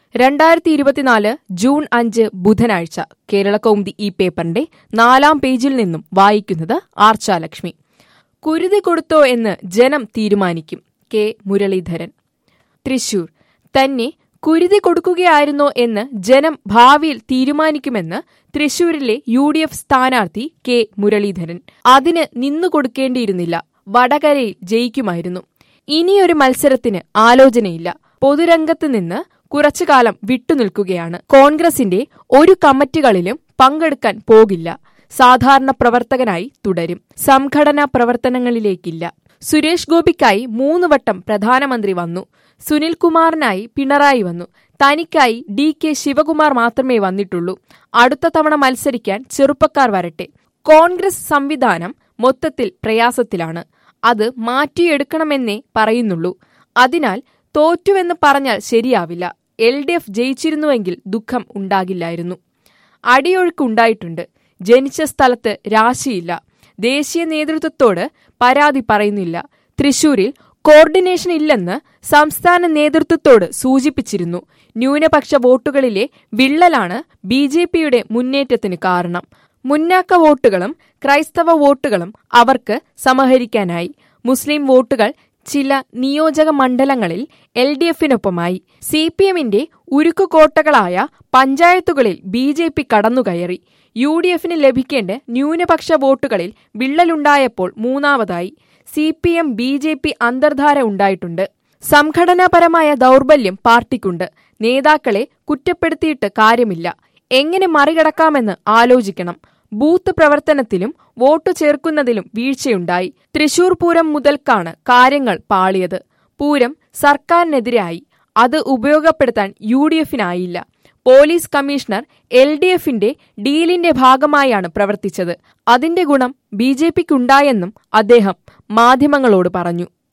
രണ്ടായിരത്തി ഇരുപത്തിനാല് ജൂൺ അഞ്ച് ബുധനാഴ്ച കേരള കൗമുദി ഈ പേപ്പറിന്റെ നാലാം പേജിൽ നിന്നും വായിക്കുന്നത് ആർച്ചാലക്ഷ്മി കുരുതി കൊടുത്തോ എന്ന് ജനം തീരുമാനിക്കും കെ മുരളീധരൻ തൃശൂർ തന്നെ കുരുതി കൊടുക്കുകയായിരുന്നോ എന്ന് ജനം ഭാവിയിൽ തീരുമാനിക്കുമെന്ന് തൃശൂരിലെ യു ഡി എഫ് സ്ഥാനാർത്ഥി കെ മുരളീധരൻ അതിന് നിന്നു കൊടുക്കേണ്ടിയിരുന്നില്ല വടകരയിൽ ജയിക്കുമായിരുന്നു ഇനിയൊരു മത്സരത്തിന് ആലോചനയില്ല പൊതുരംഗത്ത് നിന്ന് കുറച്ചുകാലം വിട്ടുനിൽക്കുകയാണ് കോൺഗ്രസിന്റെ ഒരു കമ്മിറ്റികളിലും പങ്കെടുക്കാൻ പോകില്ല സാധാരണ പ്രവർത്തകനായി തുടരും സംഘടനാ പ്രവർത്തനങ്ങളിലേക്കില്ല സുരേഷ് ഗോപിക്കായി മൂന്ന് വട്ടം പ്രധാനമന്ത്രി വന്നു സുനിൽകുമാറിനായി പിണറായി വന്നു തനിക്കായി ഡി കെ ശിവകുമാർ മാത്രമേ വന്നിട്ടുള്ളൂ അടുത്ത തവണ മത്സരിക്കാൻ ചെറുപ്പക്കാർ വരട്ടെ കോൺഗ്രസ് സംവിധാനം മൊത്തത്തിൽ പ്രയാസത്തിലാണ് അത് മാറ്റിയെടുക്കണമെന്നേ പറയുന്നുള്ളൂ അതിനാൽ തോറ്റുവെന്ന് പറഞ്ഞാൽ ശരിയാവില്ല എൽ ഡി എഫ് ജയിച്ചിരുന്നുവെങ്കിൽ ദുഃഖം ഉണ്ടാകില്ലായിരുന്നു അടിയൊഴുക്കുണ്ടായിട്ടുണ്ട് ജനിച്ച സ്ഥലത്ത് രാശിയില്ല ദേശീയ നേതൃത്വത്തോട് പരാതി പറയുന്നില്ല തൃശൂരിൽ കോർഡിനേഷൻ ഇല്ലെന്ന് സംസ്ഥാന നേതൃത്വത്തോട് സൂചിപ്പിച്ചിരുന്നു ന്യൂനപക്ഷ വോട്ടുകളിലെ വിള്ളലാണ് ബി ജെ പിയുടെ മുന്നേറ്റത്തിന് കാരണം മുന്നാക്ക വോട്ടുകളും ക്രൈസ്തവ വോട്ടുകളും അവർക്ക് സമഹരിക്കാനായി മുസ്ലിം വോട്ടുകൾ ചില നിയോജക മണ്ഡലങ്ങളിൽ എൽ ഡി എഫിനൊപ്പമായി സി പി എമ്മിന്റെ ഉരുക്കുകോട്ടകളായ പഞ്ചായത്തുകളിൽ ബി ജെ പി കടന്നുകയറി യു ഡി എഫിന് ലഭിക്കേണ്ട ന്യൂനപക്ഷ വോട്ടുകളിൽ വിള്ളലുണ്ടായപ്പോൾ മൂന്നാമതായി C P M B J P അന്തർധാര ഉണ്ടായിട്ടുണ്ട് സംഘടനാപരമായ ദൗർബല്യം പാർട്ടിക്കുണ്ട് നേതാക്കളെ കുറ്റപ്പെടുത്തിയിട്ട് കാര്യമില്ല എങ്ങനെ മറികടക്കാമെന്ന് ആലോചിക്കണം ബൂത്ത് പ്രവർത്തനത്തിലും വോട്ടു ചേർക്കുന്നതിലും വീഴ്ചയുണ്ടായി തൃശൂർ പൂരം മുതൽക്കാണ് കാര്യങ്ങൾ പാളിയത് പൂരം സർക്കാരിനെതിരായി അത് ഉപയോഗപ്പെടുത്താൻ യു ഡി എഫിനായില്ല പോലീസ് കമ്മീഷണർ എൽ ഡി എഫിന്റെ ഡീലിന്റെ ഭാഗമായാണ് പ്രവർത്തിച്ചത് അതിന്റെ ഗുണം ബി ജെ പിക്കുണ്ടായെന്നും അദ്ദേഹം മാധ്യമങ്ങളോട് പറഞ്ഞു